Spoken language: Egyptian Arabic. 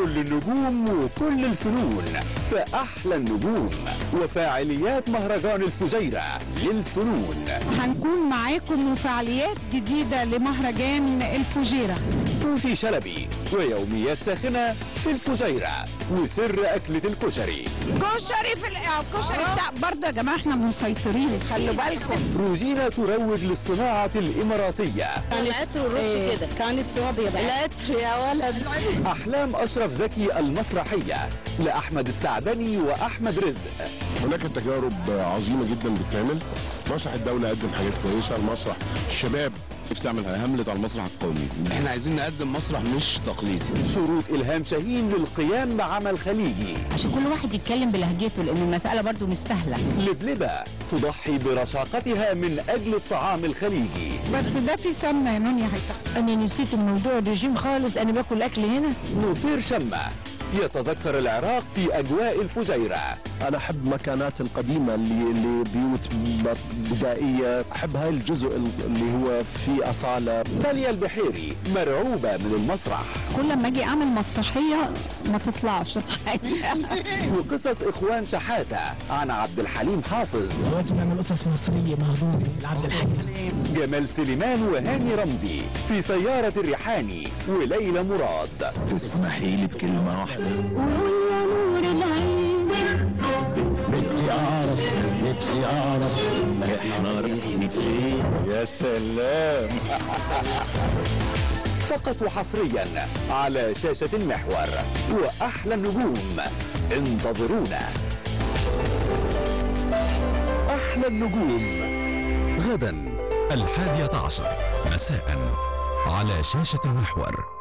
كل النجوم وكل الفنون في أحلى النجوم وفاعليات مهرجان الفجيرة للفنون هنكون معاكم وفعاليات جديدة لمهرجان الفجيرة توفي شلبي ويوميات ساخنة في الفجيرة وسر أكلة الكشري كشري في الكشري بتاع برضه يا جماعة احنا مسيطرين خلوا بالكم روجينا تروج للصناعة الإماراتية العطر والرش كده كانت في ابيض العطر يا ولد أحلام أشرف زكي المسرحية لأحمد السعدني وأحمد رزق هناك تجارب عظيمه جدا بتتعمل مسرح الدوله قدم حاجات كويسه المسرح الشباب نفسي اعمل هاملت على المسرح القومي احنا عايزين نقدم مسرح مش تقليدي شروط إلهام شاهين للقيام بعمل خليجي عشان كل واحد يتكلم بلهجته لان المساله برضو مش سهله لبلبة تضحي برشاقتها من أجل الطعام الخليجي بس ده في سمنة يا نونيا هيتحط انا نسيت الموضوع الرجيم خالص انا باكل اكل هنا نصير شمة يتذكر العراق في أجواء الفجيرة انا احب مكانات القديمه اللي اللي بيوت ب- بدائيه احب هاي الجزء اللي هو فيه اصاله داليا البحيري مرعوبة من المسرح كل ما اجي اعمل مسرحية ما تطلعش وقصص إخوان شحاتة عن عبد الحليم حافظ دلوقتي بنعمل قصص مصريه مهضومه لعبد الحليم جمال سليمان وهاني رمزي في سيارة الريحاني وليلى مراد تسمحي لي بكلمه واحده يا نور العين بدي اعرف نفسي اعرف احنا رايحين فين يا سلام فقط وحصريا على شاشة المحور وأحلى النجوم انتظرونا أحلى النجوم غدا الحادية عشر مساء على شاشة المحور